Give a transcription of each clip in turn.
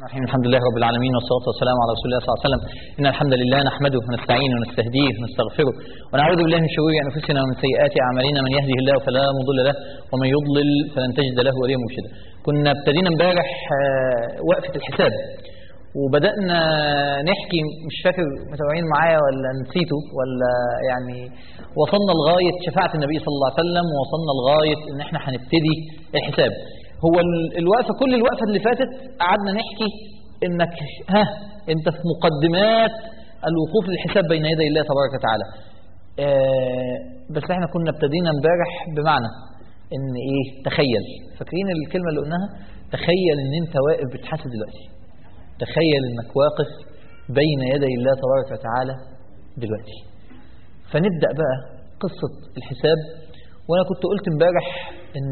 الرحيم الحمد لله رب العالمين والصلاة والسلام على رسول الله صلى الله عليه وسلم إن الحمد لله نحمده ونستعينه ونستهديه ونستغفره ونعوذ بالله من شرور أنفسنا ومن سيئات أعمالنا من يهده الله فلا مضل له ومن يضلل فلن تجد له وليا مرشدا كنا ابتدينا امبارح آه، وقفة الحساب وبدأنا نحكي مش فاكر متابعين معايا ولا نسيته ولا يعني وصلنا لغاية شفاعة النبي صلى الله عليه وسلم ووصلنا لغاية إن إحنا هنبتدي الحساب هو ال- الوقفة كل الوقفة اللي فاتت قعدنا نحكي إنك ها أنت في مقدمات الوقوف للحساب بين يدي الله تبارك وتعالى آه بس إحنا كنا ابتدينا امبارح بمعنى إن إيه تخيل فاكرين الكلمة اللي قلناها تخيل إن أنت واقف بتحاسب دلوقتي تخيل انك واقف بين يدي الله تبارك وتعالى دلوقتي فنبدا بقى قصه الحساب وانا كنت قلت امبارح ان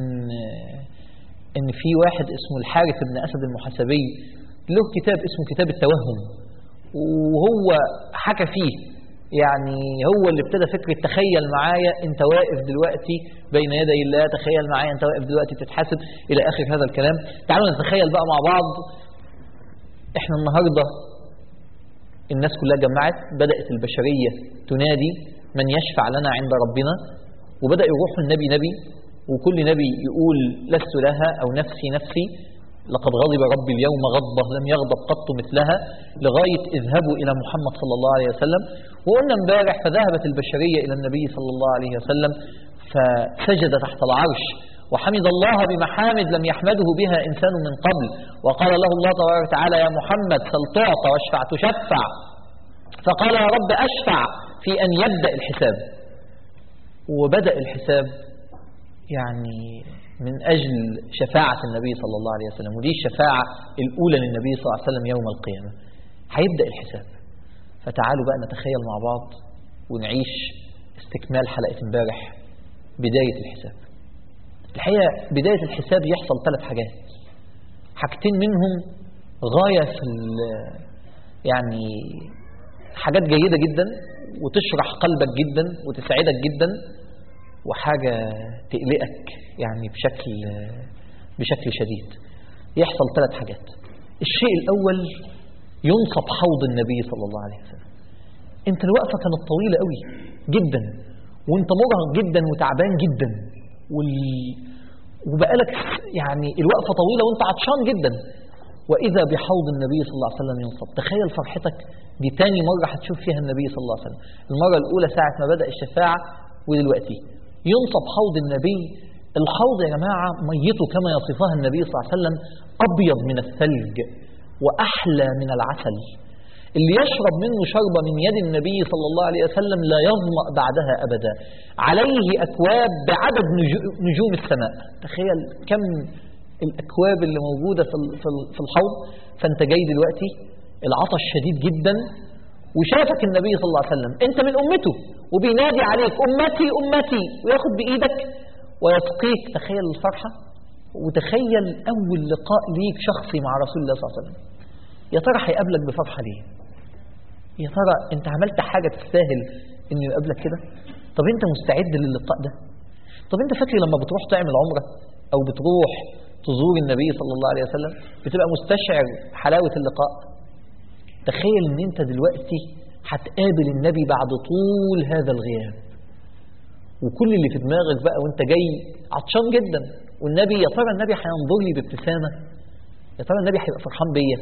ان في واحد اسمه الحارث بن اسد المحاسبي له كتاب اسمه كتاب التوهم وهو حكى فيه يعني هو اللي ابتدى فكره تخيل معايا انت واقف دلوقتي بين يدي الله تخيل معايا انت واقف دلوقتي بتتحاسب الى اخر هذا الكلام تعالوا نتخيل بقى مع بعض احنا النهاردة الناس كلها جمعت بدأت البشرية تنادي من يشفع لنا عند ربنا وبدأ يروح النبي نبي وكل نبي يقول لست لها أو نفسي نفسي لقد غضب ربي اليوم غضبة لم يغضب قط مثلها لغاية اذهبوا إلى محمد صلى الله عليه وسلم وقلنا امبارح فذهبت البشرية إلى النبي صلى الله عليه وسلم فسجد تحت العرش وحمد الله بمحامد لم يحمده بها إنسان من قبل وقال له الله تبارك وتعالى يا محمد سل تعطى واشفع تشفع فقال يا رب أشفع في أن يبدأ الحساب وبدأ الحساب يعني من أجل شفاعة النبي صلى الله عليه وسلم ودي الشفاعة الأولى للنبي صلى الله عليه وسلم يوم القيامة هيبدأ الحساب فتعالوا بقى نتخيل مع بعض ونعيش استكمال حلقة امبارح بداية الحساب الحقيقة بداية الحساب يحصل ثلاث حاجات حاجتين منهم غاية في ال- يعني حاجات جيدة جدا وتشرح قلبك جدا وتسعدك جدا وحاجة تقلقك يعني بشكل بشكل شديد يحصل ثلاث حاجات الشيء الأول ينصب حوض النبي صلى الله عليه وسلم انت الوقفة كانت طويلة قوي جدا وانت مرهق جدا وتعبان جدا وال... وبقالك يعني الوقفة طويلة وانت عطشان جدا وإذا بحوض النبي صلى الله عليه وسلم ينصب تخيل فرحتك دي تاني مرة هتشوف فيها النبي صلى الله عليه وسلم المرة الأولى ساعة ما بدأ الشفاعة ودلوقتي ينصب حوض النبي الحوض يا جماعة ميته كما يصفها النبي صلى الله عليه وسلم أبيض من الثلج وأحلى من العسل اللي يشرب منه شربة من يد النبي صلى الله عليه وسلم لا يظمأ بعدها أبدا عليه أكواب بعدد نجو- نجوم السماء تخيل كم الأكواب اللي موجودة في ال- في ال- في الحوض فأنت جاي دلوقتي العطش شديد جدا وشافك النبي صلى الله عليه وسلم أنت من أمته وبينادي عليك أمتي أمتي وياخد بإيدك ويسقيك تخيل الفرحة وتخيل أول لقاء ليك شخصي مع رسول الله صلى الله عليه وسلم يا ترى هيقابلك بفرحة ليه يا ترى انت عملت حاجة تستاهل انه يقابلك كده طب انت مستعد للقاء ده طب انت فاكر لما بتروح تعمل عمرة او بتروح تزور النبي صلى الله عليه وسلم بتبقى مستشعر حلاوة اللقاء تخيل ان انت دلوقتي هتقابل النبي بعد طول هذا الغياب وكل اللي في دماغك بقى وانت جاي عطشان جدا والنبي يا ترى النبي هينظر لي بابتسامة يا ترى النبي هيبقى فرحان بيا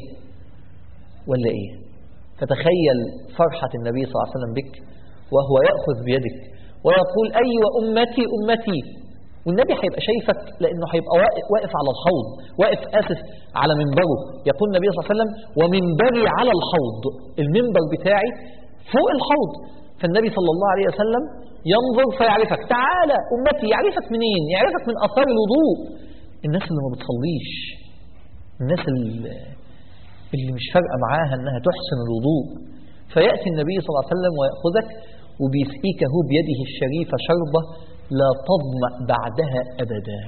ولا ايه فتخيل فرحة النبي صلى الله عليه وسلم بك وهو يأخذ بيدك ويقول أيوة أمتي أمتي والنبي هيبقى شايفك لأنه هيبقى واقف- واقف على الحوض واقف آسف على منبره يقول النبي صلى الله عليه وسلم ومنبري على الحوض المنبر بتاعي فوق الحوض فالنبي صلى الله عليه وسلم ينظر فيعرفك تعالى أمتي يعرفك منين يعرفك من أثار الوضوء الناس اللي ما بتصليش الناس اللي اللي مش فارقه معاها انها تحسن الوضوء فياتي النبي صلى الله عليه وسلم وياخذك وبيسقيك هو بيده الشريفه شربه لا تظما بعدها ابدا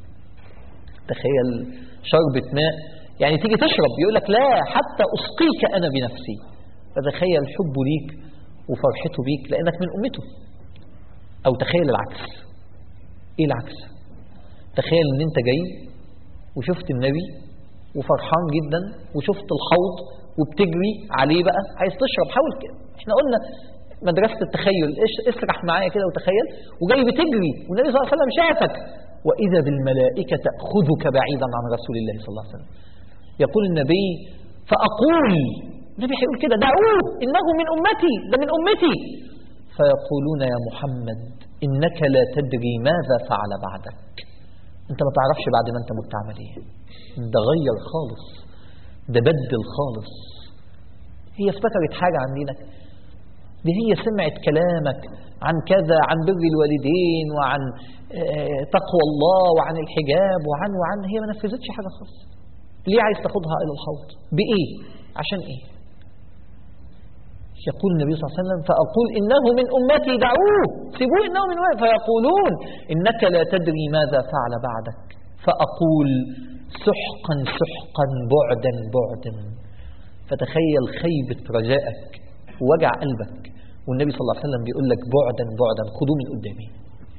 تخيل شربة ماء يعني تيجي تشرب يقول لك لا حتى أسقيك أنا بنفسي فتخيل حبه ليك وفرحته بيك لأنك من أمته أو تخيل العكس إيه العكس تخيل أن أنت جاي وشفت النبي وفرحان جدا وشفت الحوض وبتجري عليه بقى عايز تشرب حاول كده احنا قلنا مدرسة التخيل إيش- اسرح معايا كده وتخيل وجاي بتجري والنبي صلى الله عليه وسلم شافك وإذا بالملائكة تأخذك بعيدا عن رسول الله صلى الله عليه وسلم يقول النبي فأقول النبي هيقول كده دعوه إنه من أمتي ده من أمتي فيقولون يا محمد إنك لا تدري ماذا فعل بعدك أنت ما تعرفش بعد ما أنت مت عمل إيه ده غير خالص ده بدل خالص هي افتكرت حاجة عن دينك دي هي سمعت كلامك عن كذا عن بر الوالدين وعن آه، تقوى الله وعن الحجاب وعن وعن هي ما نفذتش حاجة خالص ليه عايز تاخدها إلى الحوض بإيه عشان إيه يقول النبي صلى الله عليه وسلم فأقول إنه من أمتي دعوه سيبوه إنه من أمتي فيقولون إنك لا تدري ماذا فعل بعدك فأقول سحقا سحقا بعدا بعدا فتخيل خيبة رجائك ووجع قلبك والنبي صلى الله عليه وسلم بيقول لك بعدا بعدا خدوه من قدامي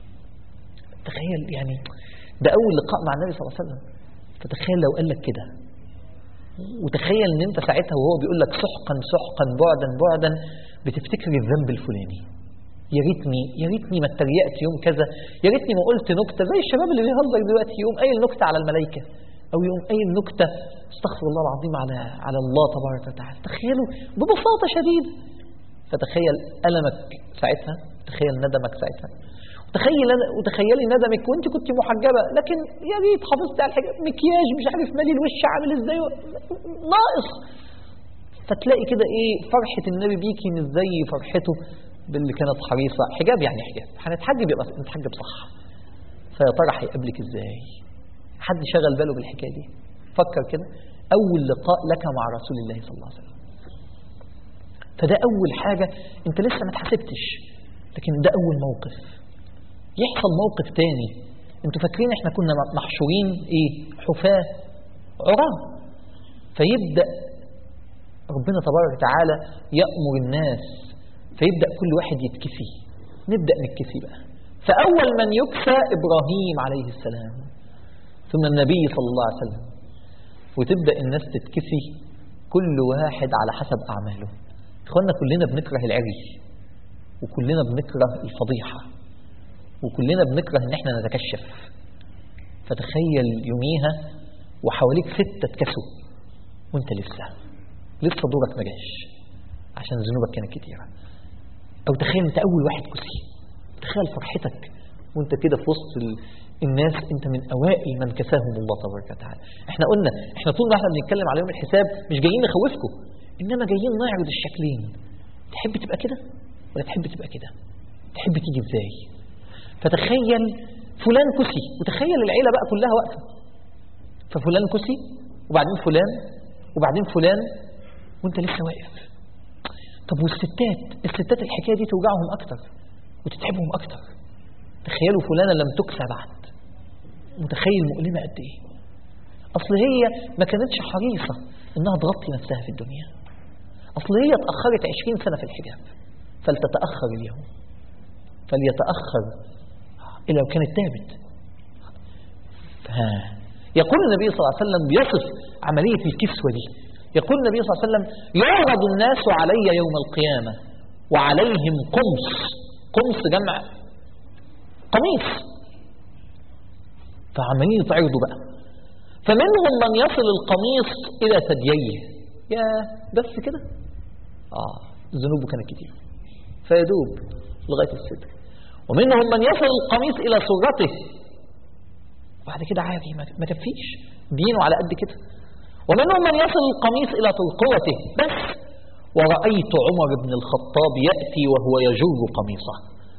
تخيل يعني ده أول لقاء مع النبي صلى الله عليه وسلم فتخيل لو قال لك كده وتخيل ان انت ساعتها وهو بيقول لك سحقا سحقا بعدا بعدا بتفتكر الذنب الفلاني يا ريتني يا ريتني ما اتريقت يوم كذا يا ريتني ما قلت نكته زي الشباب اللي بيهزر دلوقتي يوم قايل نكته على الملائكه او يوم قايل نكته استغفر الله العظيم على على الله تبارك وتعالى تخيلوا ببساطه شديده فتخيل المك ساعتها تخيل ندمك ساعتها تخيل وتخيلي ندمك وانت كنت محجبه لكن يا ريت حافظت على الحجاب مكياج مش عارف مالي الوش عامل ازاي ناقص فتلاقي كده ايه فرحه النبي بيكي مش زي فرحته باللي كانت حريصه حجاب يعني حجاب هنتحجب يبقى نتحجب صح فيا ترى هيقابلك ازاي حد شغل باله بالحكايه دي فكر كده اول لقاء لك مع رسول الله صلى الله عليه وسلم فده اول حاجه انت لسه ما اتحاسبتش لكن ده اول موقف يحصل موقف تاني انتوا فاكرين احنا كنا محشورين ايه حفاة عراة فيبدأ ربنا تبارك وتعالى يأمر الناس فيبدأ كل واحد يتكفي نبدأ نتكفي بقى فأول من يكسى إبراهيم عليه السلام ثم النبي صلى الله عليه وسلم وتبدأ الناس تتكفي كل واحد على حسب أعماله إخوانا كلنا بنكره العري وكلنا بنكره الفضيحة وكلنا بنكره ان احنا نتكشف فتخيل يوميها وحواليك ستة اتكسوا وانت لسه لسه دورك ما جاش عشان ذنوبك كانت كتيرة او تخيل انت اول واحد كسي تخيل فرحتك وانت كده في وسط ال... الناس انت من اوائل من كساهم الله تبارك وتعالى احنا قلنا احنا طول ما احنا بنتكلم على يوم الحساب مش جايين نخوفكم انما جايين نعرض الشكلين تحب تبقى كده ولا تحب تبقى كده تحب تيجي ازاي فتخيل فلان كسي وتخيل العيلة بقى كلها واقفة ففلان كسي وبعدين فلان وبعدين فلان وانت لسه واقف طب والستات الستات الحكاية دي توجعهم أكتر وتتعبهم أكتر تخيلوا فلانة لم تكسى بعد متخيل مؤلمة قد إيه أصل هي ما كانتش حريصة إنها تغطي نفسها في الدنيا أصل هي اتأخرت عشرين سنة في الحجاب فلتتأخر اليوم فليتأخر إلا لو كانت تابت ها يقول النبي صلى الله عليه وسلم بيصف عملية الكسوة دي يقول النبي صلى الله عليه وسلم يعرض الناس علي يوم القيامة وعليهم قمص قمص جمع قميص فعمالين يتعرضوا بقى فمنهم من يصل القميص إلى ثدييه يا بس كده آه ذنوبه كانت كتير فيدوب لغاية الصدر ومنهم من يصل القميص إلى سرته بعد كده عادي ما كفيش دينه على قد كده ومنهم من يصل القميص إلى ترقوته بس ورأيت عمر بن الخطاب يأتي وهو يجر قميصه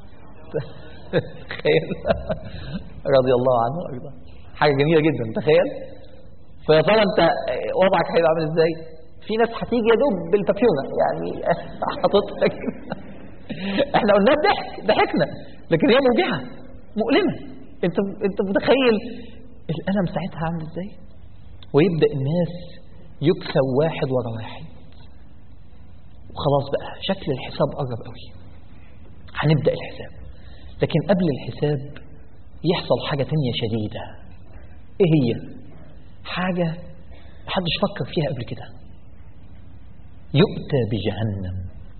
تخيل رضي الله عنه وارضاه حاجة جميلة جدا تخيل فيا ترى انت وضعك هيبقى عامل ازاي؟ في ناس هتيجي يا دوب بالبابيونة يعني حاططها كده احنا قلنا ضحك ضحكنا لكن هي موجعه مؤلمه انت انت متخيل الالم ساعتها عامل ازاي ويبدا الناس يكسب واحد ورا واحد وخلاص بقى شكل الحساب قرب قوي هنبدا الحساب لكن قبل الحساب يحصل حاجه تانية شديده ايه هي حاجه محدش فكر فيها قبل كده يؤتى بجهنم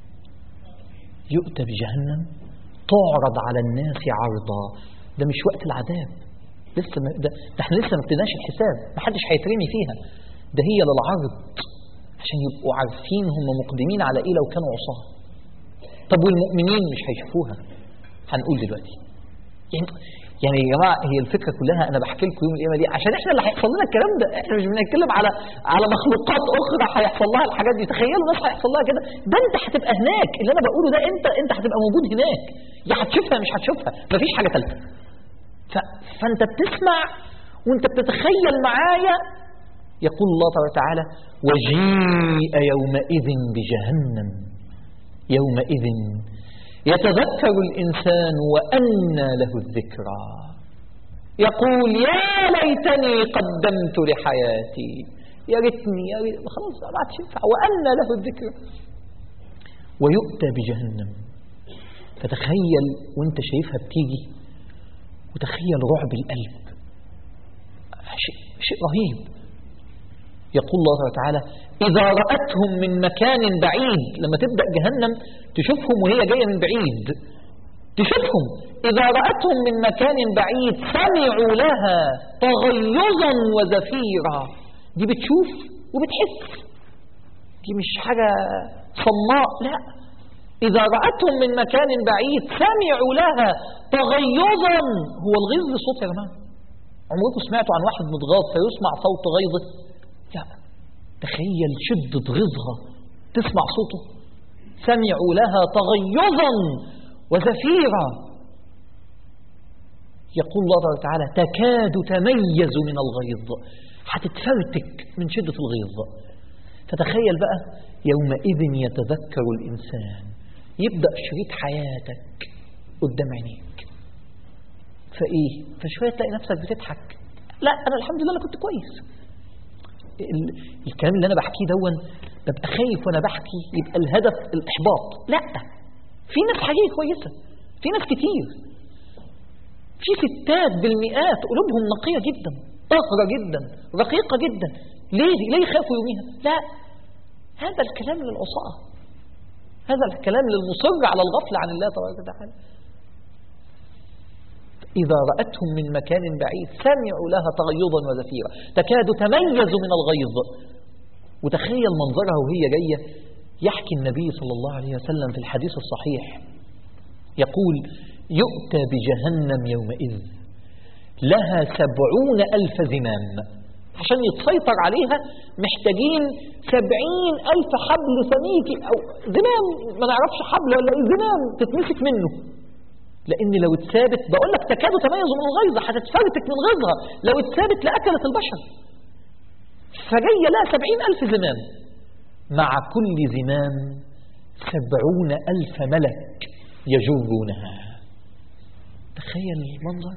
يؤتى بجهنم تعرض على الناس عرضا ده مش وقت العذاب لسه ما ده, ده احنا لسه ما ابتديناش الحساب ما حدش هيترمي فيها ده هي للعرض عشان يبقوا عارفين هم مقدمين على ايه لو كانوا عصاه طب والمؤمنين مش هيشوفوها هنقول دلوقتي يعني يعني يا جماعه هي الفكره كلها انا بحكي لكم يوم القيامه دي عشان احنا اللي هيحصل لنا الكلام ده احنا مش بنتكلم على على مخلوقات اخرى هيحصل لها الحاجات دي تخيلوا ناس هيحصل لها كده ده انت هتبقى هناك اللي انا بقوله ده انت انت هتبقى موجود هناك يا هتشوفها مش هتشوفها مفيش حاجه ثالثه ف... فانت بتسمع وانت بتتخيل معايا يقول الله تبارك وتعالى وجيء يومئذ بجهنم يومئذ يتذكر الإنسان وأنى له الذكرى يقول يا ليتني قدمت لحياتي يا ريتني يا ريت خلاص ما عادش ينفع وأنى له الذكرى ويؤتى بجهنم فتخيل وانت شايفها بتيجي وتخيل رعب القلب شيء, شيء رهيب يقول الله تعالى إذا رأتهم من مكان بعيد لما تبدأ جهنم تشوفهم وهي جاية من بعيد تشوفهم إذا رأتهم من مكان بعيد سمعوا لها تغيظا وزفيرا دي بتشوف وبتحس دي مش حاجة صماء لا إذا رأتهم من مكان بعيد سمعوا لها تغيظا هو الغيظ صوت يا جماعة عمركم سمعتوا عن واحد متغاظ فيسمع صوت غيظه لا تخيل شدة غيظها تسمع صوته سمعوا لها تغيظا وزفيرا يقول الله تعالى تكاد تميز من الغيظ هتتفرتك من شدة الغيظ فتخيل بقى يومئذ يتذكر الإنسان يبدأ شريط حياتك قدام عينيك فإيه فشوية تلاقي نفسك بتضحك لا أنا الحمد لله أنا كنت كويس الكلام اللي انا بحكيه دون ببقى خايف وانا بحكي يبقى الهدف الاحباط لا في ناس حقيقيه كويسه في ناس كتير في ستات بالمئات قلوبهم نقيه جدا طاهره جدا رقيقه جدا ليه ليه يخافوا يوميها لا هذا الكلام للعصاه هذا الكلام للمصر على الغفله عن الله تبارك وتعالى إذا رأتهم من مكان بعيد سمعوا لها تغيظا وزفيرا تكاد تميز من الغيظ وتخيل منظرها وهي جاية يحكي النبي صلى الله عليه وسلم في الحديث الصحيح يقول يؤتى بجهنم يومئذ لها سبعون ألف زمام عشان يتسيطر عليها محتاجين سبعين ألف حبل سميكي أو زمام ما نعرفش حبل ولا إيه زمام تتمسك منه لأن لو اتثابت بقول لك تكاد تميز من الغيظ هتتفرتك من غيظها لو اتثابت لأكلت البشر فجاية لها سبعين ألف زمام مع كل زمام سبعون ألف ملك يجرونها تخيل المنظر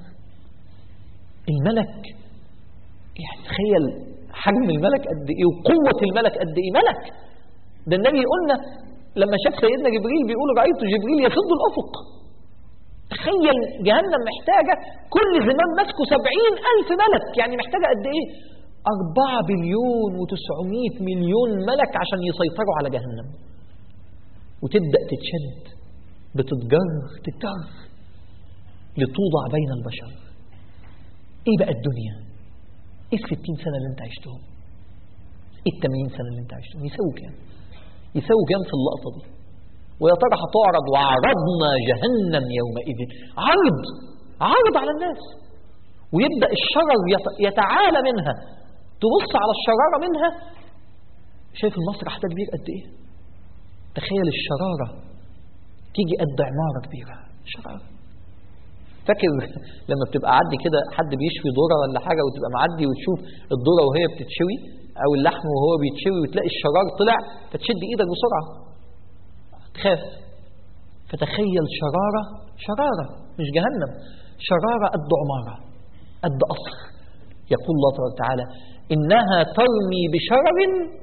الملك يعني تخيل حجم الملك قد ايه وقوة الملك قد ايه ملك ده النبي قلنا لما شاف سيدنا جبريل بيقول رأيت جبريل يسد الأفق تخيل جهنم محتاجة كل زمام ماسكه سبعين ألف ملك يعني محتاجة قد إيه أربعة بليون وتسعمائة مليون ملك عشان يسيطروا على جهنم وتبدأ تتشد بتتجر تتجر لتوضع بين البشر ايه بقى الدنيا ايه الستين سنة اللي انت عشتهم ايه التمانين سنة اللي انت عشتهم يساووا كام يساووا كام في اللقطة دي ويا ترى هتعرض وعرضنا جهنم يومئذ عرض عرض على الناس ويبدأ الشرر يتعالى منها تبص على الشرارة منها شايف المسرح ده كبير قد ايه تخيل الشرارة تيجي قد عمارة كبيرة شرارة فاكر لما بتبقى عدي كده حد بيشوي ذرة ولا حاجة وتبقى معدي وتشوف الذرة وهي بتتشوي أو اللحم وهو بيتشوي وتلاقي الشرار طلع فتشد إيدك بسرعة تخاف فتخيل شرارة شرارة مش جهنم شرارة قد عمارة قد قصر يقول الله تبارك وتعالى إنها ترمي بشرر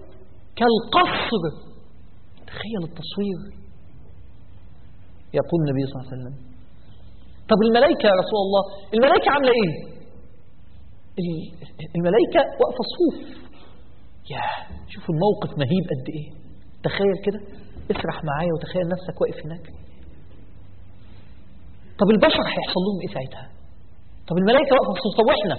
كالقصر تخيل التصوير يقول النبي صلى الله عليه وسلم طب الملائكة يا رسول الله الملائكة عاملة إيه الملائكة واقفة صفوف يا شوفوا الموقف مهيب قد ايه تخيل كده اسرح معايا وتخيل نفسك واقف هناك طب البشر هيحصل لهم ايه ساعتها طب الملائكه واقفه في طب واحنا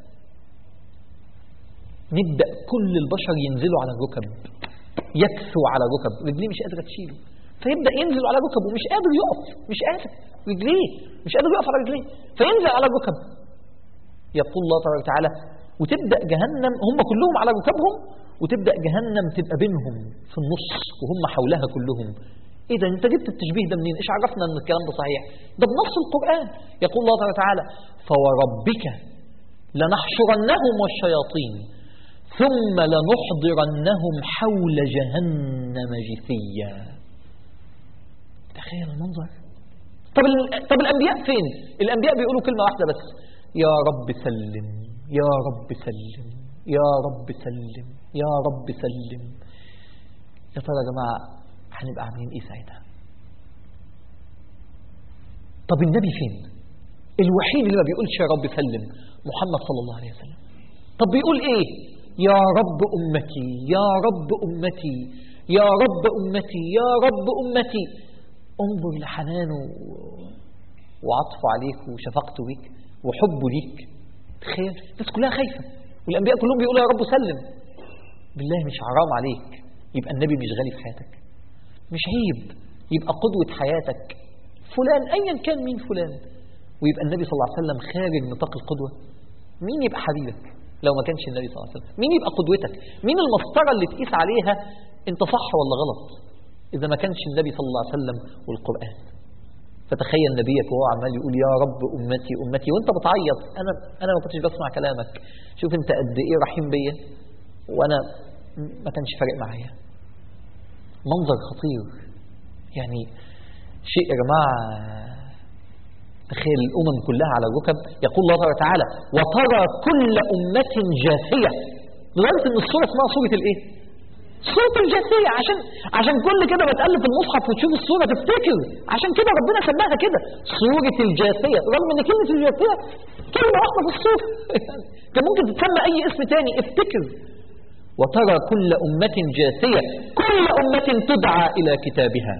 نبدا كل البشر ينزلوا على الركب يكثوا على الركب رجليه مش قادره تشيله فيبدا ينزل على ركبه ومش قادر يقف مش قادر رجليه مش قادر يقف على رجليه فينزل على الركب يقول الله تبارك وتعالى وتبدا جهنم هم كلهم على ركبهم وتبدا جهنم تبقى بينهم في النص وهم حولها كلهم ايه ده انت جبت التشبيه ده منين ايش عرفنا ان الكلام ده صحيح ده بنص القران يقول الله تبارك وتعالى فوربك لنحشرنهم والشياطين ثم لنحضرنهم حول جهنم جثيا تخيل المنظر طب ال- طب الانبياء فين الانبياء بيقولوا كلمه واحده بس يا رب سلم يا رب سلم يا رب سلم يا رب سلم يا ترى يا جماعه هنبقى عاملين ايه ساعتها طب النبي فين الوحيد اللي ما بيقولش يا رب سلم محمد صلى الله عليه وسلم طب بيقول ايه يا رب امتي يا رب امتي يا رب امتي يا رب امتي انظر لحنانه وعطفه عليك وشفقته بيك وحبه ليك تخيل الناس كلها خايفه والانبياء كلهم بيقولوا يا رب سلم بالله مش حرام عليك يبقى النبي مش غالي في حياتك مش عيب يبقى قدوة حياتك فلان أيا كان مين فلان ويبقى النبي صلى الله عليه وسلم خارج نطاق القدوة مين يبقى حبيبك لو ما كانش النبي صلى الله عليه وسلم مين يبقى قدوتك مين المسطرة اللي تقيس عليها انت صح ولا غلط إذا ما كانش النبي صلى الله عليه وسلم والقرآن فتخيل نبيك وهو عمال يقول يا رب أمتي أمتي وانت بتعيط أنا أنا ما كنتش بسمع كلامك شوف انت قد إيه رحيم بيا وأنا ما كانش فارق معايا منظر خطير يعني شيء يا جماعة تخيل الأمم كلها على الركب يقول الله تبارك وتعالى وترى كل أمة جاثية لدرجة إن الصورة اسمها صورة الإيه؟ صورة الجاثية عشان عشان كل كده بتقلب في المصحف وتشوف الصورة تفتكر عشان كده ربنا سماها كده صورة الجاثية رغم إن كلمة الجاثية كلمة واحدة في الصورة كان ممكن تتسمى أي اسم تاني افتكر وترى كل أمة جاثية كل أمة تدعى إلى كتابها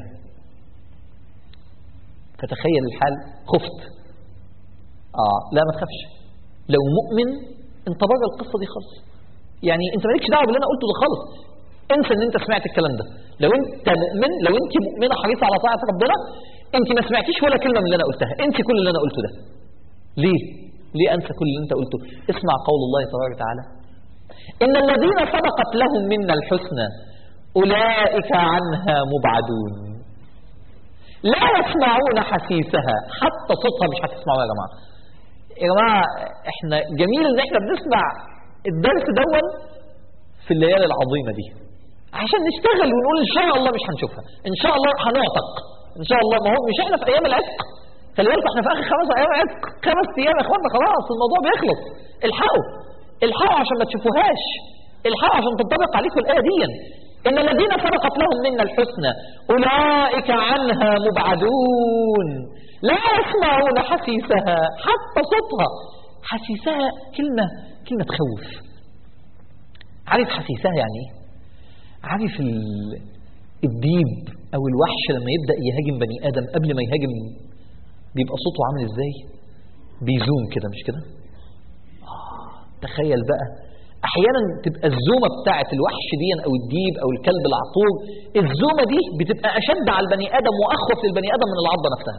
فتخيل الحال خفت آه لا ما تخافش لو مؤمن انت بره القصة دي خالص يعني انت مالكش دعوه باللي انا قلته ده خالص انسى ان انت سمعت الكلام ده لو انت مؤمن لو انت مؤمنه حريصه على طاعه ربنا انت ما سمعتيش ولا كلمه من اللي انا قلتها انسى كل اللي انا قلته ده ليه ليه انسى كل اللي انت قلته اسمع قول الله تبارك وتعالى ان الذين سبقت لهم منا الحسنى اولئك عنها مبعدون لا يسمعون حسيسها حتى صوتها مش هتسمعوها يا جماعه يا جماعه احنا جميل ان احنا بنسمع الدرس دون في الليالي العظيمه دي عشان نشتغل ونقول ان شاء الله مش هنشوفها ان شاء الله هنعتق ان شاء الله ما هو مش احنا في ايام العتق خلي بالكم احنا في اخر خمس ايام عتق خمس ايام يا اخوانا خلاص الموضوع بيخلص الحقوا الحقوا عشان ما تشوفوهاش الحقوا عشان تنطبق عليكم الايه دي ان الذين سبقت لهم منا الحسنى اولئك عنها مبعدون لا يسمعون حسيسها حتى صوتها حسيسها كلمه كلمه تخوف عارف حسيسها يعني ايه عارف ال- الديب او الوحش لما يبدا يهاجم بني ادم قبل ما يهاجم بيبقى صوته عامل ازاي بيزوم كده مش كده آه تخيل بقى احيانا تبقى الزومه بتاعه الوحش دي او الديب او الكلب العقور الزومه دي بتبقى اشد على البني ادم واخوف للبني ادم من العضه نفسها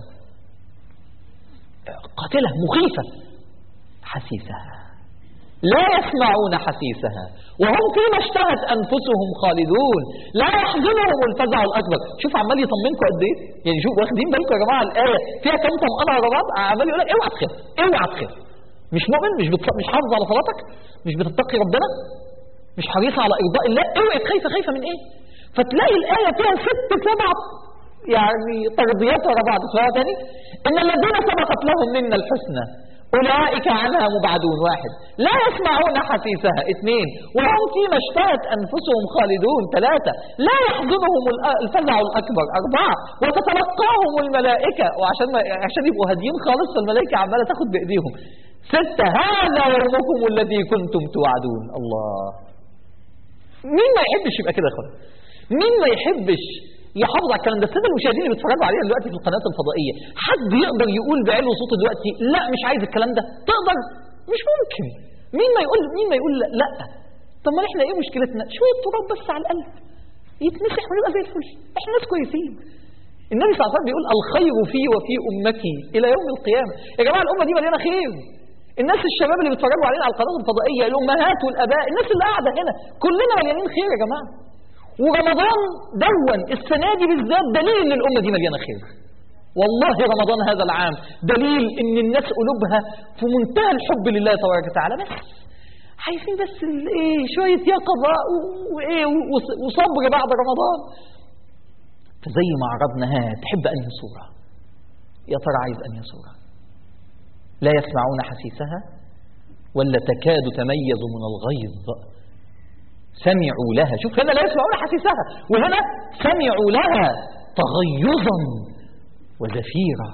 قاتله مخيفه حسيسها لا يسمعون حسيسها وهم فيما اشتهت انفسهم خالدون لا يحزنهم الفزع الاكبر شوف عمال يطمنكم قد ايه يعني شوف واخدين بالكم يا جماعه الايه فيها كم طمانه ورا بعض عمال يقول لك اوعى تخاف اوعى تخاف مش مؤمن مش بتص... مش حافظ على صلاتك مش بتتقي ربنا مش حريص على ارضاء الله اوعي خايفه خايفه من ايه فتلاقي الايه فيها ست سبع يعني ترضيات ورا بعض اسمها تاني ان الذين سبقت لهم منا الحسنى أولئك عنها مبعدون واحد لا يسمعون حسيسها اثنين وهم فيما اشتهت أنفسهم خالدون ثلاثة لا يحزنهم الأ- الفزع الأكبر أربعة وتتلقاهم الملائكة وعشان ما عشان يبقوا هاديين خالص فالملائكة عمالة تاخد بإيديهم ستة هذا يومكم الذي كنتم توعدون الله مين ما يحبش يبقى كده يا اخوان مين ما يحبش يحافظ على الكلام ده الساده المشاهدين اللي بيتفرجوا علينا دلوقتي في القنوات الفضائيه حد يقدر يقول بعلو صوته دلوقتي لا مش عايز الكلام ده تقدر مش ممكن مين ما يقول مين ما يقول لا, لا. طب ما احنا ايه مشكلتنا شويه تراب بس على القلب يتمسح ونبقى زي الفل احنا ناس كويسين النبي صلى الله عليه وسلم بيقول الخير في وفي امتي الى يوم القيامه يا جماعه الامه دي مليانه خير الناس الشباب اللي بيتفرجوا علينا على القنوات الفضائيه الامهات والاباء الناس اللي قاعده هنا كلنا مليانين خير يا جماعه ورمضان دون السنه دي بالذات دليل ان الامه دي مليانه خير والله رمضان هذا العام دليل ان الناس قلوبها في منتهى الحب لله تبارك وتعالى بس عايزين بس ايه شويه يقظه وايه وصبر بعد رمضان فزي ما عرضنا ها تحب انهي صوره يا ترى عايز انهي صوره لا يسمعون حسيسها ولا تكاد تميز من الغيظ سمعوا لها شوف هنا لا يسمعون حسيسها وهنا سمعوا لها تغيظا وزفيرا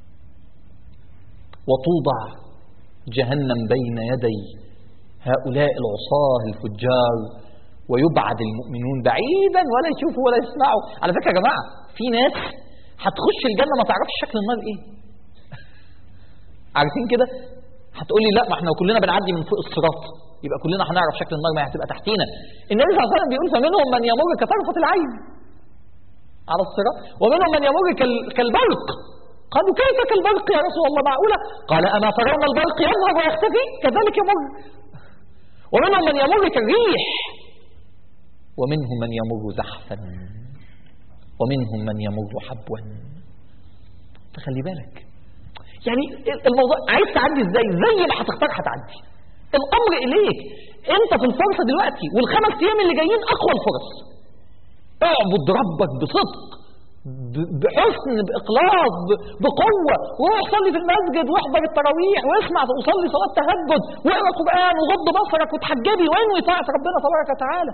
وتوضع جهنم بين يدي هؤلاء العصاه الفجار ويبعد المؤمنون بعيدا ولا يشوفوا ولا يسمعوا على فكره يا جماعه في ناس هتخش الجنه ما تعرفش شكل النار ايه عارفين كده هتقول لي لا ما احنا كلنا بنعدي من فوق الصراط يبقى كلنا هنعرف شكل النار ما هتبقى تحتينا النبي صلى الله عليه وسلم بيقول فمنهم من يمر كطرفة العين على الصراط ومنهم من يمر كالبرق قالوا كيف كالبرق يا رسول الله معقولة قال أما ترون البرق يظهر ويختفي كذلك يمر ومنهم من يمر كالريح ومنهم من يمر زحفا ومنهم من يمر حبوا فخلي بالك يعني الموضوع عايز تعدي ازاي زي ما هتختار هتعدي الامر اليك انت في الفرصه دلوقتي والخمس ايام اللي جايين اقوى الفرص اعبد ربك بصدق بحسن باخلاص بقوه وروح صلي في المسجد واحضر التراويح واسمع وصلي صلاه تهجد واقرا قران وغض بصرك وتحجبي وانوي طاعه ربنا تبارك وتعالى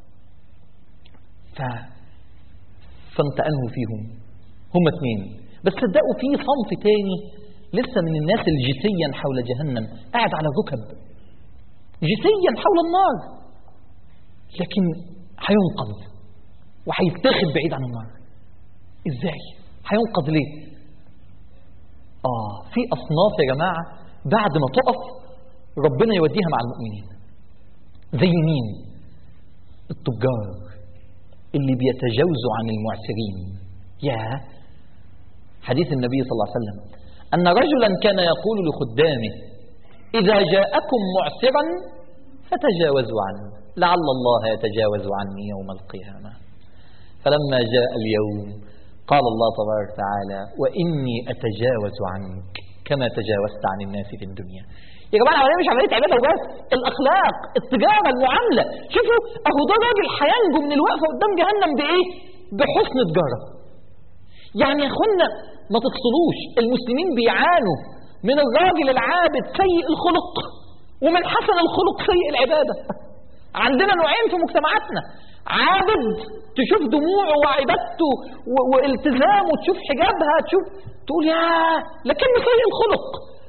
ف فانت انه فيهم هم اثنين بس صدقوا في صنف تاني لسه من الناس الجسيا حول جهنم قاعد على ركب جسيا حول النار لكن هينقذ وهيتاخد بعيد عن النار ازاي هينقذ ليه اه في اصناف يا جماعه بعد ما تقف ربنا يوديها مع المؤمنين زي مين التجار اللي بيتجاوزوا عن المعسرين يا حديث النبي صلى الله عليه وسلم أن رجلا كان يقول لخدامه إذا جاءكم معسرا فتجاوزوا عنه لعل الله يتجاوز عني يوم القيامة فلما جاء اليوم قال الله تبارك وتعالى وإني أتجاوز عنك كما تجاوزت عن الناس في الدنيا يا جماعه العمليه مش عمليه عباده وبس الاخلاق التجاره المعامله شوفوا اهو ده راجل هينجو من الوقفه قدام جهنم بايه بحسن تجاره يعني يا اخوانا ما تفصلوش المسلمين بيعانوا من الراجل العابد سيء الخلق ومن حسن الخلق سيء العباده عندنا نوعين في مجتمعاتنا عابد تشوف دموعه وعبادته والتزامه تشوف حجابها تشوف تقول يا لكنه سيء الخلق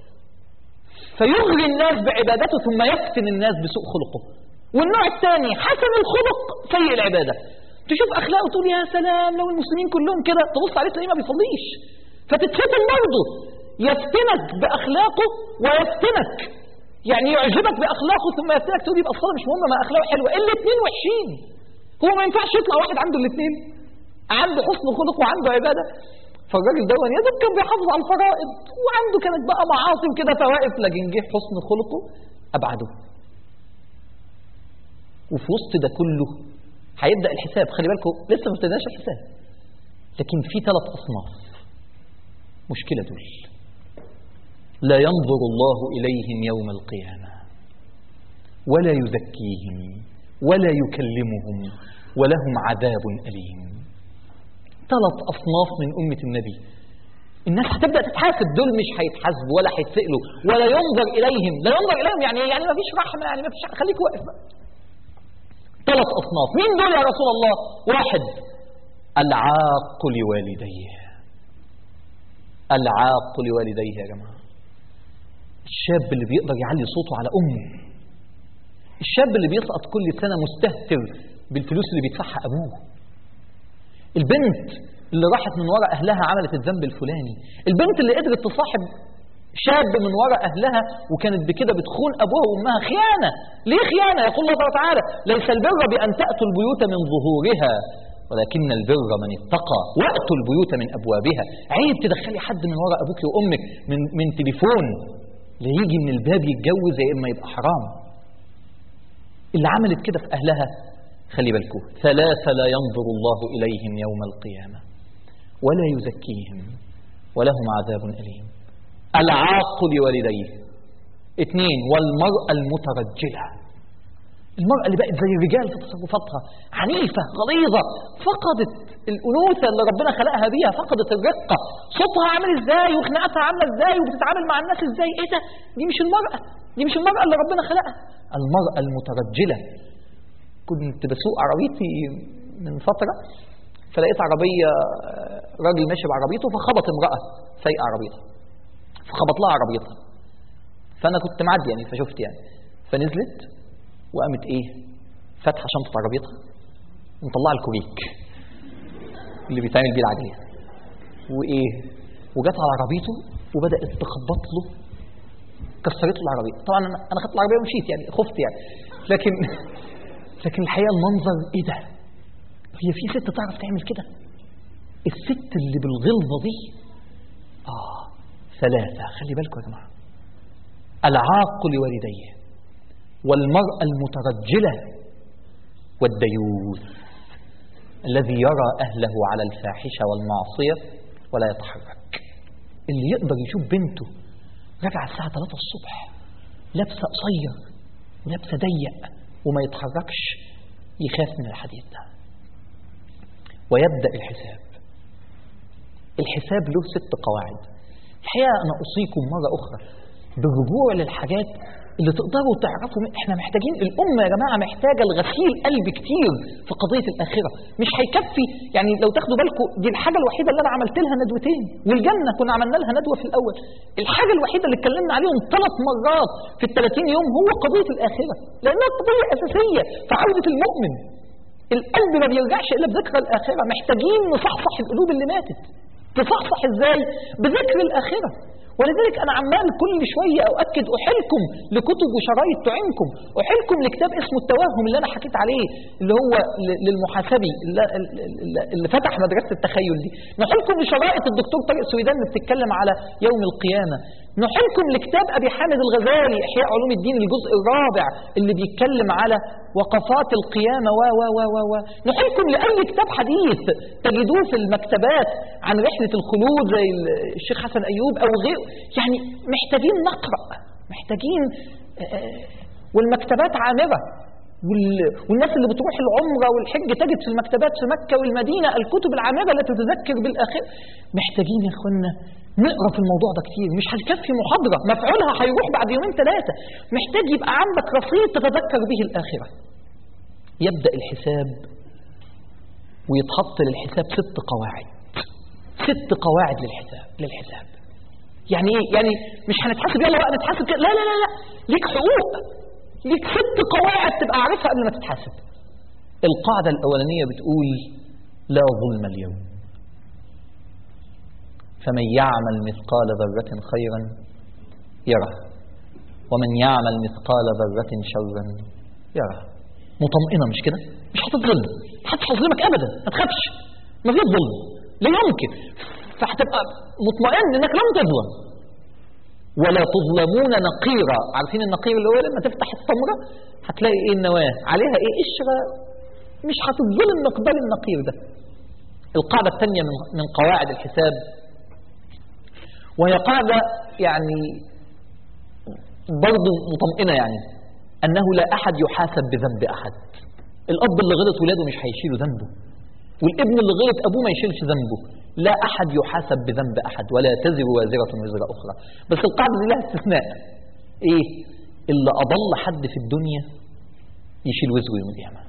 فيغري الناس بعبادته ثم يفتن الناس بسوء خلقه والنوع الثاني حسن الخلق سيء العبادة تشوف أخلاقه تقول يا سلام لو المسلمين كلهم كده تبص عليه تلاقيه ما بيصليش فتتفتن برضه يفتنك بأخلاقه ويفتنك يعني يعجبك بأخلاقه ثم يفتنك تقول يبقى الصلاة مش مهمة ما أخلاقه حلوة الاثنين وحشين هو ما ينفعش يطلع واحد عنده الاثنين عنده حسن خلق وعنده عبادة فالراجل ده يا دوب كان بيحافظ على الفرائض وعنده كانت بقى معاصي وكده فواقف لكن جه حسن خلقه ابعده وفي وسط ده كله هيبدا الحساب خلي بالكم لسه ما ابتداش الحساب لكن في ثلاث اصناف مشكله دول لا ينظر الله اليهم يوم القيامه ولا يزكيهم ولا يكلمهم ولهم عذاب اليم ثلاث أصناف من أمة النبي الناس هتبدأ تتحاسب دول مش هيتحاسبوا ولا هيتسألوا ولا ينظر إليهم لا ينظر إليهم يعني يعني ما فيش رحمة يعني ما فيش خليك واقف بقى ثلاث أصناف مين دول يا رسول الله واحد العاق لوالديه العاق لوالديه يا جماعة الشاب اللي بيقدر يعلي صوته على أمه الشاب اللي بيسقط كل سنة مستهتر بالفلوس اللي بيدفعها أبوه البنت اللي راحت من وراء أهلها عملت الذنب الفلاني البنت اللي قدرت تصاحب شاب من وراء أهلها وكانت بكده بتخون أبوها وأمها خيانة ليه خيانة يقول الله تعالى ليس البر بأن تأتوا البيوت من ظهورها ولكن البر من اتقى وأتوا البيوت من أبوابها عيب تدخلي حد من وراء أبوك وأمك من, من تليفون لا يجي من الباب يتجوز يا إما يبقى حرام اللي عملت كده في أهلها خلي بالكم ثلاثة لا ينظر الله إليهم يوم القيامة ولا يزكيهم ولهم عذاب أليم العاق لوالديه اثنين والمرأة المترجلة المرأة اللي بقت زي الرجال في تصرفاتها عنيفة غليظة فقدت الأنوثة اللي ربنا خلقها بيها فقدت الرقة صوتها عامل ازاي وخناقتها عاملة ازاي وبتتعامل مع الناس ازاي ايه ده دي مش المرأة دي مش المرأة اللي ربنا خلقها المرأة المترجلة كنت بسوق عربيتي من فترة فلقيت عربية راجل ماشي بعربيته فخبط امرأة سايقة عربيته فخبط لها عربيتها فأنا كنت معدي يعني فشفت يعني فنزلت وقامت ايه فاتحة شنطة عربيتها ومطلعة الكوريك اللي بيتعمل بيه العجلية وايه وجت على عربيته وبدأت تخبط له كسرت له العربية طبعا انا انا خدت العربية ومشيت يعني خفت يعني لكن لكن الحقيقة المنظر ايه ده هي في ست تعرف تعمل كده الست اللي بالغلظة دي اه ثلاثة خلي بالكم يا جماعة العاق لوالديه والمرأة المترجلة والديوث الذي يرى أهله على الفاحشة والمعصية ولا يتحرك اللي يقدر يشوف بنته راجعة الساعة 3 الصبح لابسة قصير ولابسة ضيق وما يتحركش يخاف من الحديث ده ويبدأ الحساب الحساب له ست قواعد الحقيقة أنا أوصيكم مرة أخرى بالرجوع للحاجات اللي تقدروا تعرفوا احنا محتاجين الأمة يا جماعة محتاجة الغسيل قلب كتير في قضية الآخرة مش هيكفي يعني لو تاخدوا بالكم دي الحاجة الوحيدة اللي أنا عملت لها ندوتين والجنة كنا عملنا لها ندوة في الأول الحاجة الوحيدة اللي اتكلمنا عليهم ثلاث مرات في ال 30 يوم هو قضية الآخرة لأنها قضية أساسية في عودة المؤمن القلب ما بيرجعش إلا بذكر الآخرة محتاجين نصحصح القلوب اللي ماتت تصحصح ازاي بذكر الآخرة ولذلك أنا عمال كل شوية أؤكد أحلكم لكتب وشرايط تعينكم أحلكم لكتاب اسمه التوهم اللي أنا حكيت عليه اللي هو للمحاسبي اللي, اللي فتح مدرسة التخيل دي نحلكم لشرائط الدكتور طارق سويدان اللي بتتكلم على يوم القيامة نحلكم لكتاب أبي حامد الغزالي إحياء علوم الدين الجزء الرابع اللي بيتكلم على وقفات القيامة و و و و و نحلكم لأي كتاب حديث تجدوه في المكتبات عن رحلة الخلود زي الشيخ حسن أيوب أو غيره يعني محتاجين نقرأ محتاجين والمكتبات عامرة والناس اللي بتروح العمرة والحج تجد في المكتبات في مكة والمدينة الكتب العامرة التي تذكر بالآخرة محتاجين يا اخوانا نقرا في الموضوع ده كتير مش هتكفي محاضرة مفعولها هيروح بعد يومين ثلاثة محتاج يبقى عندك رصيد تتذكر به الآخرة يبدأ الحساب ويتحط للحساب ست قواعد ست قواعد للحساب للحساب يعني ايه يعني مش هنتحاسب يلا بقى نتحاسب كده لا لا لا لا ليك حقوق ليك ست قواعد تبقى عارفها قبل ما تتحاسب القاعدة الأولانية بتقول لا ظلم اليوم فمن يعمل مثقال ذرة خيرا يره ومن يعمل مثقال ذرة شرا يره مطمئنة مش كده مش هتتظلم محدش هيظلمك أبدا ما تخافش ما فيش ظلم لا يمكن فهتبقى مطمئن انك لم تظلم ولا تظلمون نقيرا عارفين النقير اللي هو لما تفتح التمرة هتلاقي ايه النواة عليها ايه قشرة مش هتتظلم مقدار النقير ده القاعدة الثانية من من قواعد الحساب وهي قاعدة يعني برضه مطمئنة يعني أنه لا أحد يحاسب بذنب أحد الأب اللي غلط ولاده مش هيشيلوا ذنبه والابن اللي غلط أبوه ما يشيلش ذنبه لا أحد يحاسب بذنب أحد ولا تزر وازرة وزر أخرى بس القاعدة دي لها استثناء إيه اللي أضل حد في الدنيا يشيل وزره يوم القيامة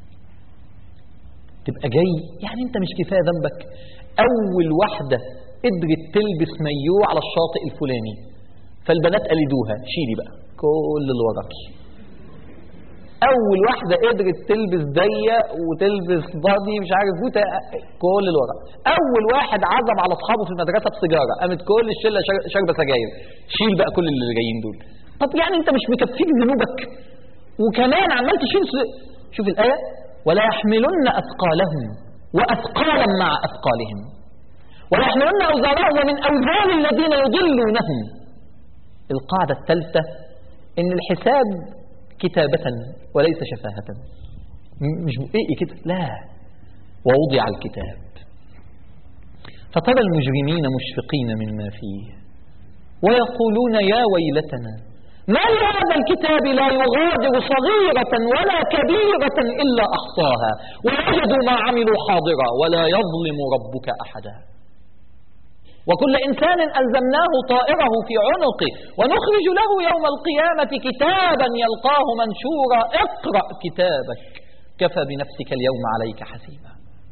تبقى جاي يعني أنت مش كفاية ذنبك أول واحدة قدرت تلبس مايوه على الشاطئ الفلاني فالبنات قلدوها شيلي بقى كل اللي وراكي اول واحده قدرت تلبس ضيق وتلبس بادي مش عارف وت... كل اللي ورا اول واحد عزم على اصحابه في المدرسه بسيجاره قامت كل الشله شار- شاربه سجاير شيل بقى كل اللي جايين دول طب يعني انت مش مكفيك ذنوبك وكمان عمال تشيل س- شوف الايه ولا يحملن اثقالهم واثقالا مع اثقالهم ولا يحملن اوزارهم ومن اوزار الذين يضلونهم القاعده الثالثه ان الحساب كتابة وليس شفاهة م- مش بقئي كده لا ووضع الكتاب فترى المجرمين مشفقين مما فيه ويقولون يا ويلتنا ما لهذا الكتاب لا يغادر صغيرة ولا كبيرة إلا أحصاها ووجدوا ما عملوا حاضرا ولا يظلم ربك أحدا وكل إنسان ألزمناه طائره في عنقه ونخرج له يوم القيامة كتابا يلقاه منشورا اقرأ كتابك كفى بنفسك اليوم عليك حسيبا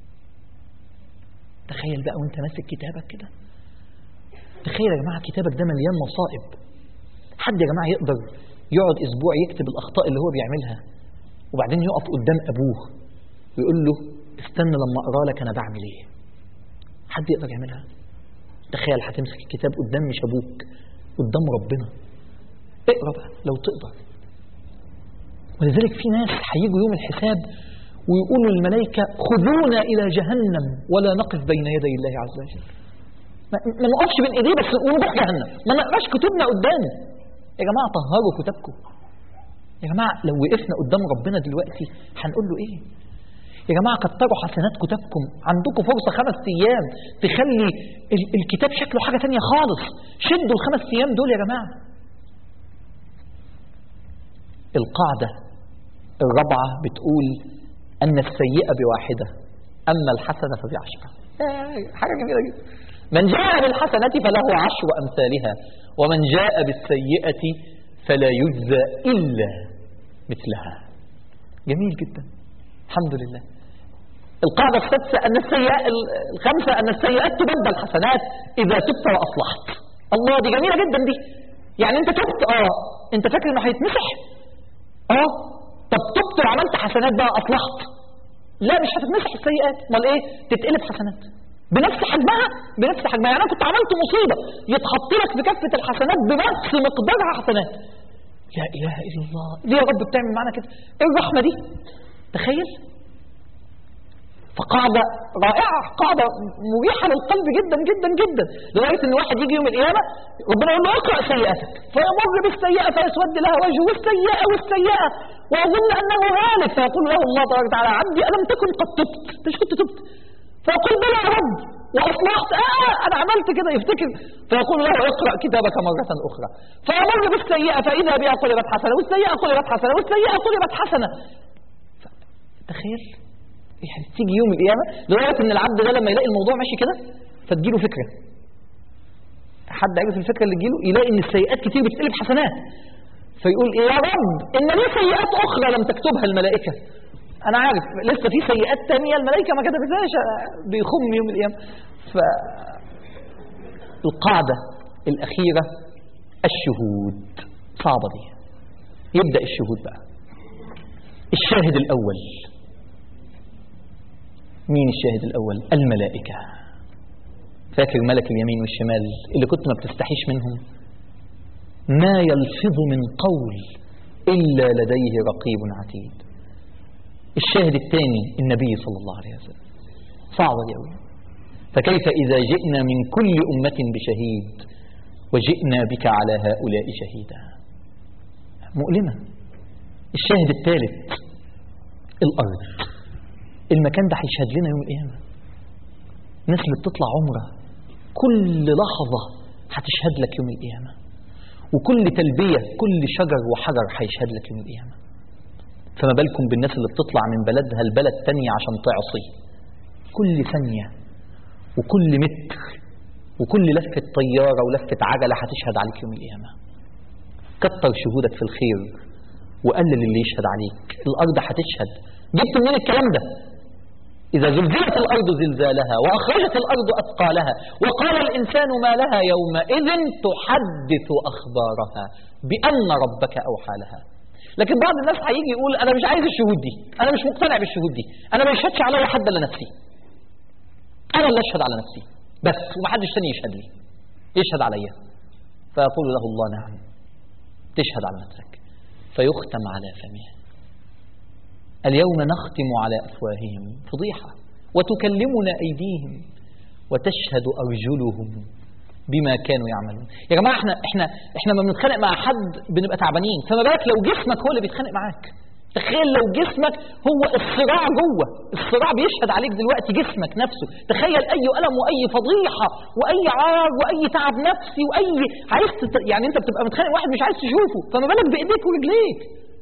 تخيل بقى وانت ماسك كتابك كده تخيل يا جماعة كتابك ده مليان مصائب حد يا جماعة يقدر يقعد أسبوع يكتب الأخطاء اللي هو بيعملها وبعدين يقف قدام أبوه ويقول له استنى لما أقرأ لك أنا بعمل إيه حد يقدر يعملها تخيل هتمسك الكتاب قدام مش ابوك قدام ربنا اقرا بقى لو تقدر ولذلك في ناس هيجوا يوم الحساب ويقولوا للملائكة خذونا إلى جهنم ولا نقف بين يدي الله عز وجل ما ما نقفش بين ايديه بس ونروح جهنم ما نقراش كتبنا قدامه يا جماعة طهروا كتابكم يا جماعة لو وقفنا قدام ربنا دلوقتي هنقول له ايه يا جماعة كتروا حسنات كتابكم عندكم فرصة خمس أيام تخلي ال- الكتاب شكله حاجة تانية خالص شدوا الخمس أيام دول يا جماعة القاعدة الرابعة بتقول أن السيئة بواحدة أما الحسنة فبعشرة آه، حاجة جميلة جدا من جاء بالحسنة فله عشر أمثالها ومن جاء بالسيئة فلا يجزى إلا مثلها جميل جدا الحمد لله القاعدة السادسة أن السيئات الخامسة أن السيئات تبدل حسنات إذا تبت وأصلحت الله دي جميلة جدا دي يعني أنت تبت آه أنت فاكر إنه هيتمسح آه طب تبت وعملت حسنات بقى أصلحت لا مش هتتمسح السيئات امال ايه تتقلب حسنات بنفس حجمها بنفس حجمها يعني انا كنت عملت مصيبه يتحط لك في كفه الحسنات بنفس مقدارها حسنات لا اله الا الله ليه يا رب بتعمل معانا كده ايه الرحمه دي تخيل فقاعدة رائعة قاعدة مريحة للقلب جدا جدا جدا لغاية ان واحد يجي يوم القيامة ربنا يقول له اقرأ سيئتك فيمر بالسيئة فيسود لها وجهه والسيئة والسيئة ويظن انه هالك فيقول له الله تبارك وتعالى عبدي الم تكن قد تبت انت مش كنت تبت فيقول بلى يا رب واصلحت اه انا عملت كده يفتكر فيقول له اقرأ كتابك مرة اخرى فيمر بالسيئة فاذا بها قلبت حسنة والسيئة قلبت حسنة والسيئة قلبت حسنة تخيل يعني تيجي يوم القيامة لدرجة ان العبد ده لما يلاقي الموضوع ماشي كده فتجيله فكرة حد عرف الفكرة اللي تجيله يلاقي ان السيئات كتير بتقلب حسنات فيقول ايه يا رب ان لي سيئات اخرى لم تكتبها الملائكة انا عارف لسه في سيئات تانية الملائكة ما كتبتهاش بيخم يوم القيامة ف القاعدة الأخيرة الشهود صعبة دي يبدأ الشهود بقى الشاهد الأول مين الشاهد الأول الملائكة فاكر ملك اليمين والشمال اللي كنت ما بتستحيش منهم ما يلفظ من قول إلا لديه رقيب عتيد الشاهد الثاني النبي صلى الله عليه وسلم صعبة دي أوي فكيف إذا جئنا من كل أمة بشهيد وجئنا بك على هؤلاء شهيدا مؤلمة الشاهد الثالث الأرض المكان ده هيشهد لنا يوم القيامة الناس اللي بتطلع عمرة كل لحظة هتشهد لك يوم القيامة وكل تلبية كل شجر وحجر هيشهد لك يوم القيامة فما بالكم بالناس اللي بتطلع من بلدها لبلد تانية عشان تعصي كل ثانية وكل متر وكل لفة طيارة ولفة عجلة هتشهد عليك يوم القيامة كتر شهودك في الخير وقلل اللي يشهد عليك الأرض هتشهد جبت منين الكلام ده إذا زلزلت الأرض زلزالها وأخرجت الأرض أثقالها وقال الإنسان ما لها يومئذ تحدث أخبارها بأن ربك أوحى لها لكن بعض الناس هيجي يقول انا مش عايز الشهود دي انا مش مقتنع بالشهود دي انا ما يشهدش عليا حد الا نفسي انا اللي اشهد على نفسي بس ومحدش تاني يشهد لي يشهد عليا فيقول له الله نعم تشهد على نفسك فيختم على فمه اليوم نختم على افواههم فضيحه وتكلمنا ايديهم وتشهد ارجلهم بما كانوا يعملون يا جماعه احنا احنا احنا ما بنتخانق مع حد بنبقى تعبانين فما بالك لو جسمك هو اللي بيتخانق معاك تخيل لو جسمك هو الصراع جوه الصراع بيشهد عليك دلوقتي جسمك نفسه تخيل اي الم واي فضيحه واي عار واي تعب نفسي واي عايز تت... يعني انت بتبقى متخانق واحد مش عايز تشوفه فما بالك بايديك ورجليك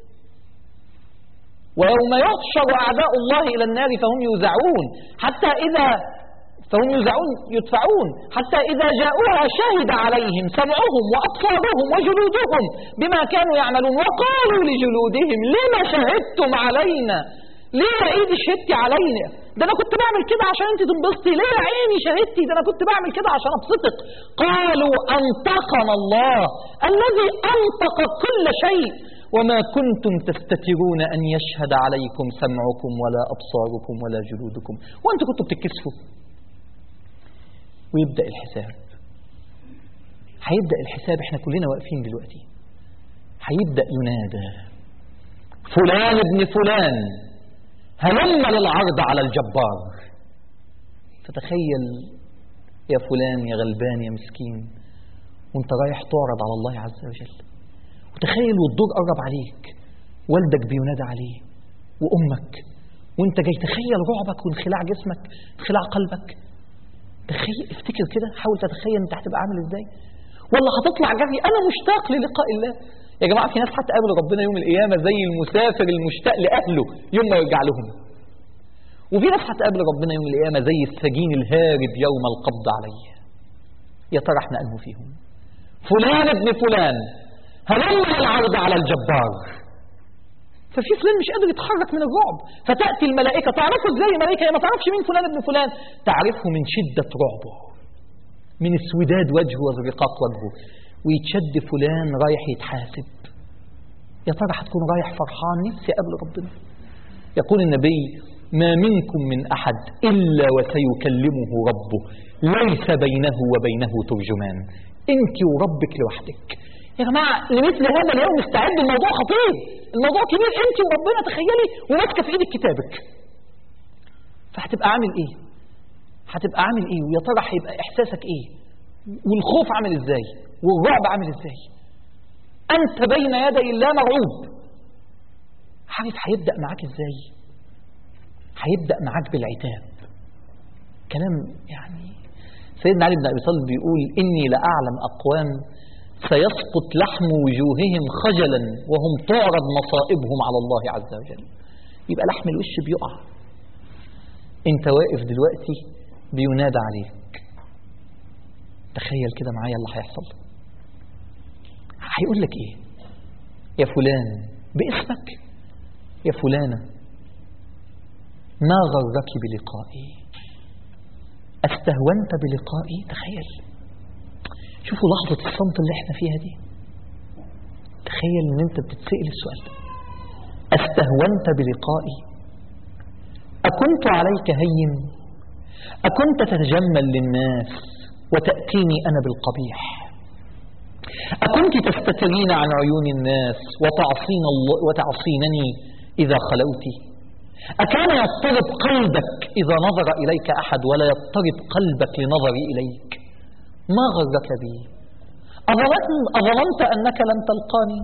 ويوم يحشر اعداء الله الى النار فهم يوزعون حتى اذا فهم يوزعون يدفعون حتى إذا جاءوها شهد عليهم سمعهم وأبصارهم وجلودهم بما كانوا يعملون وقالوا لجلودهم لما شهدتم علينا ليه يا ايدي شهدتي علينا ده انا كنت بعمل كده عشان انت تنبسطي ليه يا عيني شهدتي ده انا كنت بعمل كده عشان ابسطك قالوا انطقنا الله الذي انطق كل شيء وما كنتم تستترون ان يشهد عليكم سمعكم ولا ابصاركم ولا جلودكم وانتم كنتوا بتتكسفوا ويبدأ الحساب هيبدأ الحساب احنا كلنا واقفين دلوقتي هيبدأ ينادى فلان ابن فلان هلم للعرض على الجبار فتخيل يا فلان يا غلبان يا مسكين وانت رايح تعرض على الله عز وجل وتخيل والدور قرب عليك والدك بينادى عليه وامك وانت جاي تخيل رعبك وانخلاع جسمك انخلاع قلبك تخيل افتكر كده حاول تتخيل انت هتبقى عامل ازاي ولا هتطلع جري انا مشتاق للقاء الله يا جماعه في ناس هتقابل ربنا يوم القيامه زي المسافر المشتاق لاهله يوم ما يرجع لهم وفي ناس هتقابل ربنا يوم القيامه زي السجين الهارب يوم القبض عليه يا ترى احنا انه فيهم فلان ابن فلان هلم العرض على الجبار ففي فلان مش قادر يتحرك من الرعب فتأتي الملائكة تعرفه ازاي الملائكة هي ما تعرفش مين فلان ابن فلان تعرفه من شدة رعبه من اسوداد وجهه وزرقاق وجهه ويتشد فلان رايح يتحاسب يا ترى هتكون رايح فرحان نفسي قبل ربنا يقول النبي ما منكم من أحد إلا وسيكلمه ربه ليس بينه وبينه ترجمان أنت وربك لوحدك يا جماعة لمثل هذا اليوم استعد الموضوع خطير الموضوع كبير انت وربنا تخيلي وماسكة في ايدك كتابك فهتبقى عامل ايه هتبقى عامل ايه ويا ترى هيبقى احساسك ايه والخوف عامل ازاي والرعب عامل ازاي انت بين يدي الله مرعوب عارف هيبدأ معاك ازاي هيبدأ معاك بالعتاب كلام يعني سيدنا علي بن ابي طالب بيقول اني لاعلم اقوام سيسقط لحم وجوههم خجلا وهم تعرض مصائبهم على الله عز وجل يبقى لحم الوش بيقع انت واقف دلوقتي بينادى عليك تخيل كده معايا اللي هيحصل هيقول لك ايه يا فلان باسمك يا فلانة ما غرك بلقائي استهونت بلقائي تخيل شوفوا لحظة الصمت اللي احنا فيها دي تخيل ان انت بتتسأل السؤال ده استهونت بلقائي أكنت عليك هين أكنت تتجمل للناس وتأتيني أنا بالقبيح أكنت تستترين عن عيون الناس وتعصين الله وتعصينني إذا خلوت أكان يضطرب قلبك إذا نظر إليك أحد ولا يضطرب قلبك لنظري إليك ما غرك بي أظننت أنك لن تلقاني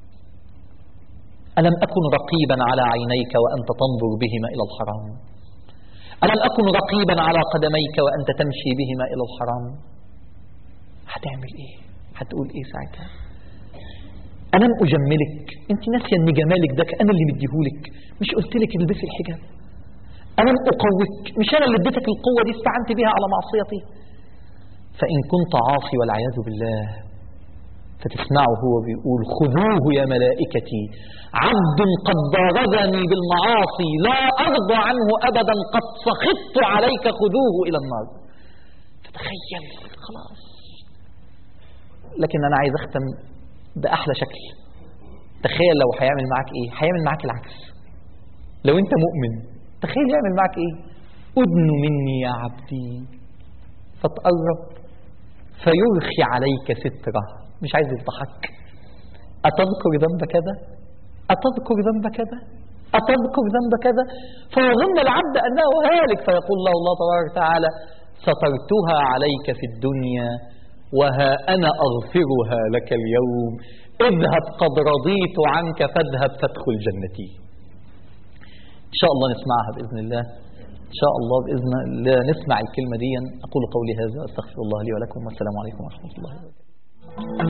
ألم أكن رقيبا على عينيك وأنت تنظر بهما إلى الحرام ألم أكن رقيبا على قدميك وأنت تمشي بهما إلى الحرام هتعمل إيه هتقول إيه ساعتها ألم أجملك أنت ناسية أن جمالك ده أنا اللي مديهولك مش قلت لك البسي الحجاب ألم أقوك مش أنا اللي اديتك القوة دي استعنت بها على معصيتي فإن كنت عاصي والعياذ بالله فتسمعه هو بيقول خذوه يا ملائكتي عبد قد ضاربني بالمعاصي لا أرضى عنه أبدا قد سخطت عليك خذوه إلى النار فتخيل خلاص لكن أنا عايز أختم بأحلى شكل تخيل لو هيعمل معاك ايه هيعمل معاك العكس لو انت مؤمن تخيل يعمل معاك ايه ادن مني يا عبدي فتقرب فيرخي عليك ستره مش عايز يفضحك أتذكر ذنب كذا أتذكر ذنب كذا أتذكر ذنب كذا فيظن العبد أنه هالك فيقول له الله تبارك وتعالى سترتها عليك في الدنيا وها أنا أغفرها لك اليوم اذهب قد رضيت عنك فاذهب فادخل جنتي إن شاء الله نسمعها بإذن الله إن شاء الله بإذن الله نسمع الكلمة دي أقول قولي هذا أستغفر الله لي ولكم والسلام عليكم ورحمة الله وبركاته